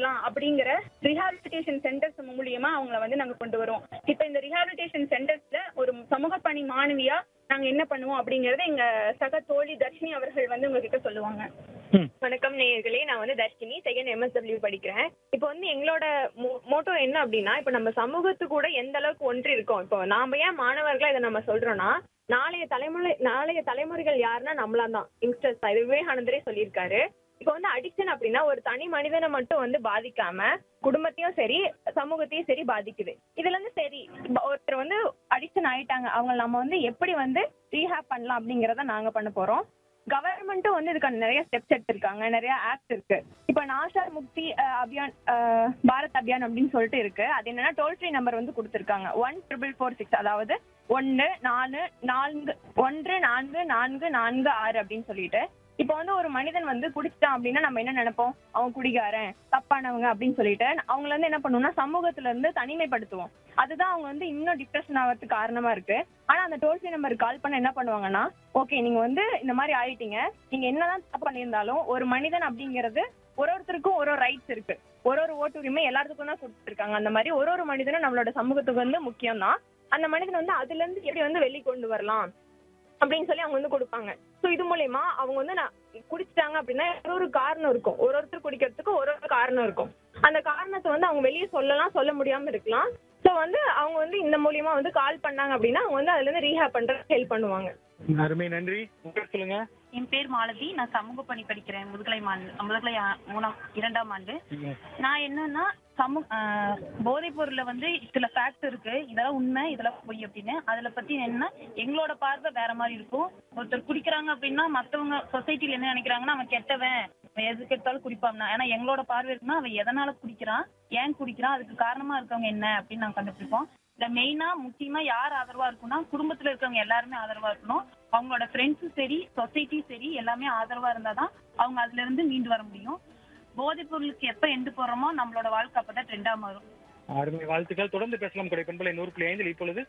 வரலாம் அப்படிங்கிற rehabilitation centres மூலியமா அவங்கள வந்து நாங்க கொண்டு வருவோம் இப்போ இந்த ரிஹாபிலிட்டேஷன் சென்டர்ஸ்ல ஒரு சமூக பணி மாணவியா நாங்க என்ன பண்ணுவோம் அப்படிங்கறத எங்க சக தோழி தர்ஷினி அவர்கள் வந்து உங்ககிட்ட சொல்லுவாங்க வணக்கம் நேயர்களே நான் வந்து தர்ஷினி செகண்ட் எம்எஸ்டபிள்யூ படிக்கிறேன் இப்போ வந்து எங்களோட மோட்டோ என்ன அப்படின்னா இப்போ நம்ம சமூகத்து கூட எந்த அளவுக்கு ஒன்றி இருக்கோம் இப்போ நாம ஏன் மாணவர்களா இதை நம்ம சொல்றோம்னா நாளைய தலைமுறை நாளைய தலைமுறைகள் யாருன்னா நம்மளா தான் யங்ஸ்டர்ஸ் தான் இது விவேகானந்தரே சொல்லியிருக்காரு இப்போ வந்து அடிக்ஷன் அப்படின்னா ஒரு தனி மனிதனை மட்டும் வந்து பாதிக்காம குடும்பத்தையும் சரி சமூகத்தையும் சரி பாதிக்குது இதுல இருந்து சரி இப்ப ஒருத்தர் வந்து அடிக்ஷன் ஆயிட்டாங்க அவங்க நம்ம வந்து எப்படி வந்து ரீஹேப் பண்ணலாம் அப்படிங்கறத நாங்க பண்ண போறோம் கவர்மெண்ட்டும் வந்து இதுக்கான நிறைய ஸ்டெப்ஸ் எடுத்திருக்காங்க நிறைய ஆக்ட் இருக்கு இப்போ நாஷார் முக்தி அஹ், அபியான் அஹ், பாரத் அபியான் அப்படின்னு சொல்லிட்டு இருக்கு அது என்னன்னா டோல் ஃப்ரீ நம்பர் வந்து கொடுத்துருக்காங்க ஒன் ட்ரிபிள் ஃபோர் சிக்ஸ் அதாவது ஒன்று நாலு நான்கு ஒன்று நான்கு நான்கு நான்கு ஆறு அப்படின்னு சொல்லிட்டு இப்போ வந்து ஒரு மனிதன் வந்து குடிச்சிட்டான் அப்படின்னா நம்ம என்ன நினைப்போம் அவன் குடிகாரன் தப்பானவங்க அப்படின்னு சொல்லிட்டு அவங்கள வந்து என்ன பண்ணுவோம்னா சமூகத்துல இருந்து தனிமைப்படுத்துவோம் அதுதான் அவங்க வந்து இன்னும் டிப்ரெஷன் ஆகிறதுக்கு காரணமா இருக்கு ஆனா அந்த டோல் ஃப்ரீ நம்பருக்கு கால் பண்ண என்ன பண்ணுவாங்கன்னா ஓகே நீங்க வந்து இந்த மாதிரி ஆயிட்டீங்க நீங்க என்னதான் தப்பு பண்ணியிருந்தாலும் ஒரு மனிதன் அப்படிங்கிறது ஒரு ஒருத்தருக்கும் ஒரு ஒரு ரைட்ஸ் இருக்கு ஒரு ஒரு ஓட்டு உரிமை எல்லாத்துக்கும் தான் கொடுத்துருக்காங்க அந்த மாதிரி ஒரு ஒரு மனிதனும் நம்மளோட சமூகத்துக்கு வந்து முக்கியம் தான் அந்த மனிதன் வந்து அதுல இருந்து எப்படி வந்து வெளியே கொண்டு வரலாம் அப்படின்னு சொல்லி அவங்க வந்து கொடுப்பாங்க ஸோ இது மூலயமா அவங்க வந்து நான் குடிச்சிட்டாங்க அப்படின்னா ஒரு ஒரு காரணம் இருக்கும் ஒரு ஒருத்தர் குடிக்கிறதுக்கு ஒரு ஒரு காரணம் இருக்கும் அந்த காரணத்தை வந்து அவங்க வெளியே சொல்லலாம் சொல்ல முடியாம இருக்கலாம் ஸோ வந்து அவங்க வந்து இந்த மூலியமா வந்து கால் பண்ணாங்க அப்படின்னா அவங்க வந்து அதுல இருந்து ரீஹேப் பண்றதுக்கு ஹெல்ப் பண்ணுவாங்க அருமை நன்றி உங்க பேர் சொல்லுங்க என் பேர் மாலதி நான் சமூக பணி படிக்கிறேன் முதுகலை மாண்டு முதுகலை ஆ- மூணாம் இரண்டாம் ஆண்டு நான் என்னன்னா சமூக போதைப் பொருள்ல வந்து சில ஃபேக்ட் இருக்கு இதெல்லாம் உண்மை இதெல்லாம் பொய் அப்படின்னு அதுல பத்தி என்ன எங்களோட பார்வை வேற மாதிரி இருக்கும் ஒருத்தர் குடிக்கிறாங்க அப்படின்னா மத்தவங்க சொசைட்டில என்ன நினைக்கிறாங்கன்னா அவன் கெட்டவன் அவன் எதுக்கு எடுத்தாலும் குடிப்பான் ஆனா எங்களோட பார்வை இருக்குன்னா அவன் எதனால குடிக்கிறான் ஏன் குடிக்கிறான் அதுக்கு காரணமா இருக்கவங்க என்ன அப்படின்னு நாங்க கண்டுபிடிப்போம் இதுல மெயினா முக்கியமா யார் ஆதரவா இருக்கும்னா குடும்பத்துல இருக்கவங்க எல்லாருமே ஆதரவா இருக்கணும் அவங்களோட ஃப்ரெண்ட்ஸும் சரி சொசைட்டியும் சரி எல்லாமே ஆதரவா இருந்தாதான் அவங்க அதுல இருந்து மீண்டு வர முடியும் போதைப் பொருளுக்கு எப்ப எண்டு போடுறோமோ நம்மளோட வாழ்க்கை அப்பதான் ட்ரெண்டா மாறும் அருமை வாழ்த்துக்கள் தொடர்ந்து பேசலாம் கொடை பண்பலை நூறு புள்ளி ஐந்தில் இப்பொழுது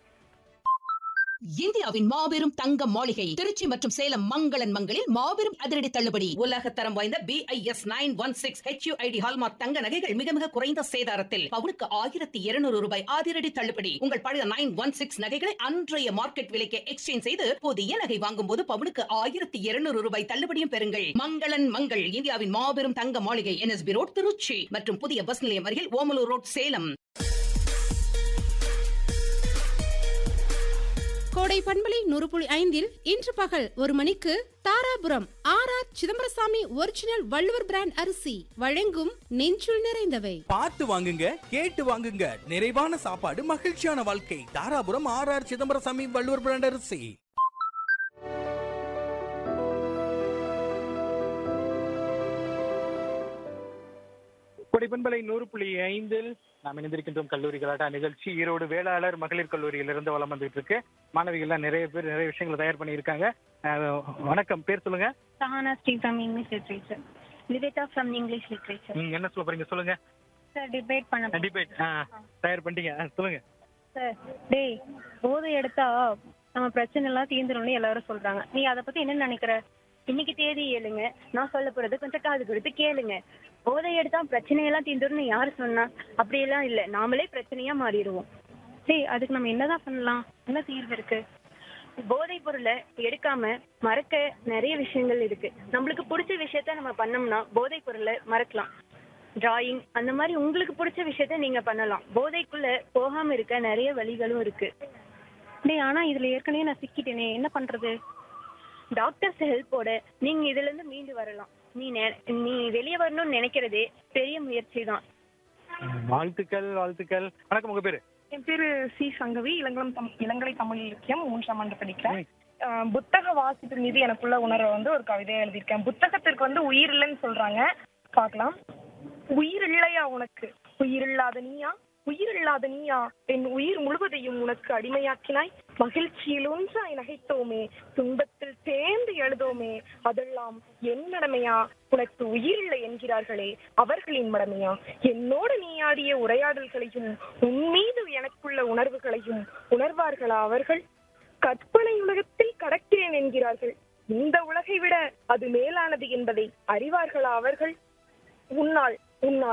இந்தியாவின் மாபெரும் தங்க மாளிகை திருச்சி மற்றும் சேலம் மங்களன் மங்களில் மாபெரும் அதிரடி தள்ளுபடி உலக தரம் வாய்ந்த BIS nine one six HUID hallmark தங்க நகைகள் மிக மிக குறைந்த சேதாரத்தில் பவுனுக்கு ஆயிரத்தி இருநூறு ரூபாய் அதிரடி தள்ளுபடி உங்கள் பழைய நைன் ஒன் சிக்ஸ் நகைகளை அன்றைய மார்க்கெட் விலைக்கு எக்ஸ்சேஞ்ச் செய்து புதிய நகை வாங்கும் போது பவுனுக்கு ஆயிரத்தி இருநூறு ரூபாய் தள்ளுபடியும் பெறுங்கள் மங்களன் மங்கள் இந்தியாவின் மாபெரும் தங்க மாளிகை என்எஸ்பி ரோட் திருச்சி மற்றும் புதிய பஸ் நிலையம் அருகில் ஓமலூர் ரோட் சேலம் கோடை பண்பலை நூறு புள்ளி ஐந்தில் இன்று பகல் ஒரு மணிக்கு Dharapuram R R Chidambarasamy original Valluvar brand அரிசி வழங்கும் நெஞ்சுள் நிறைந்தவை பார்த்து வாங்குங்க கேட்டு வாங்குங்க நிறைவான சாப்பாடு மகிழ்ச்சியான வாழ்க்கை Dharapuram R R Chidambarasamy Valluvar brand அரிசி கொடை பண்பலை நூறு புள்ளி ஐந்தில் நாம் இணைந்திருக்கின்றோம் கல்லூரி கலாட்டா நிகழ்ச்சி ஈரோடு வேளாளர் மகளிர் கல்லூரியிலிருந்து வளம் வந்துட்டு இருக்கு மாணவிகள்லாம் நிறைய பேர் நிறைய விஷயங்களை தயார் பண்ணியிருக்காங்க அஹ், வணக்கம் பேர் சொல்லுங்க Sahana Sri from English literature Nivetha from English literature நீங்க என்ன சொல்ல போறீங்க சொல்லுங்க சார் டிபேட் பண்ண டிபேட் தயார் பண்ணிட்டீங்க அஹ், சொல்லுங்க சார் டேய் போதை எடுத்தா நம்ம பிரச்சனை எல்லாம் தீர்ந்துரும்னு எல்லாரும் சொல்றாங்க நீ அதை பத்தி என்ன நினைக்கிற இன்னைக்கு தேதி ஏழுங்க நான் சொல்ல போறது கொஞ்சம் காது கொடுத்து கேளுங்க போதை எடுத்தா பிரச்சனையெல்லாம் தீர்ந்துரும்னு யாரு சொன்னா அப்படியெல்லாம் இல்ல நாமளே பிரச்சனையா மாறிடுவோம் டேய் அதுக்கு நம்ம என்னதான் பண்ணலாம் என்ன தீர்வு இருக்கு போதைப் பொருளை எடுக்காம மறக்க நிறைய விஷயங்கள் இருக்கு நம்மளுக்கு பிடிச்ச விஷயத்த நம்ம பண்ணோம்னா போதைப் பொருளை மறக்கலாம் டிராயிங் அந்த மாதிரி உங்களுக்கு பிடிச்ச விஷயத்த நீங்க பண்ணலாம் போதைக்குள்ள போகாம இருக்க நிறைய வழிகளும் இருக்கு டேய் ஆனா இதுல ஏற்கனவே நான் சிக்கிட்டேனே என்ன பண்றது டாக்டர்ஸ் ஹெல்ப்போட நீங்க இதுல இருந்து மீண்டு வரலாம் நீ நெ- நீ வெளியே வரணும்னு நினைக்கிறதே பெரிய முயற்சி தான் வாழ்த்துக்கள் வாழ்த்துக்கள் வணக்கம் உங்க பேரு என் பேரு சி சங்கவி இளங்கலம் தம் இளங்கலை தமிழ் இலக்கியம் மூன்றாம் ஆண்டு படிக்கிறேன் அஹ் புத்தக வாசிப்பு மீது எனக்குள்ள உணர்வை வந்து ஒரு கவிதை எழுதியிருக்கேன் புத்தகத்திற்கு வந்து உயிர் இல்லைன்னு சொல்றாங்க பார்க்கலாம் உயிர் இல்லையா உனக்கு உயிர் இல்லாத நீயா உயிர் இல்லாத நீயா என் உயிர் முழுவதையும் உனக்கு அடிமையாக்கினாய் மகிழ்ச்சியில் ஒன்றாய் நகைத்தோமே துன்பத்தில் சேர்ந்து எழுதோமே அதெல்லாம் என் மடமையா உனக்கு உயிர் இல்லை என்கிறார்களே அவர்களின் மடமையா என்னோடு நீ ஆடிய உரையாடல்களையும் உன் மீது எனக்குள்ள உணர்வுகளையும் உணர்வார்களா அவர்கள் கற்பனை உலகத்தில் கடக்கிறேன் என்கிறார்கள் இந்த உலகை விட அது மேலானது என்பதை அறிவார்களா அவர்கள் உன்னால் உன்னால்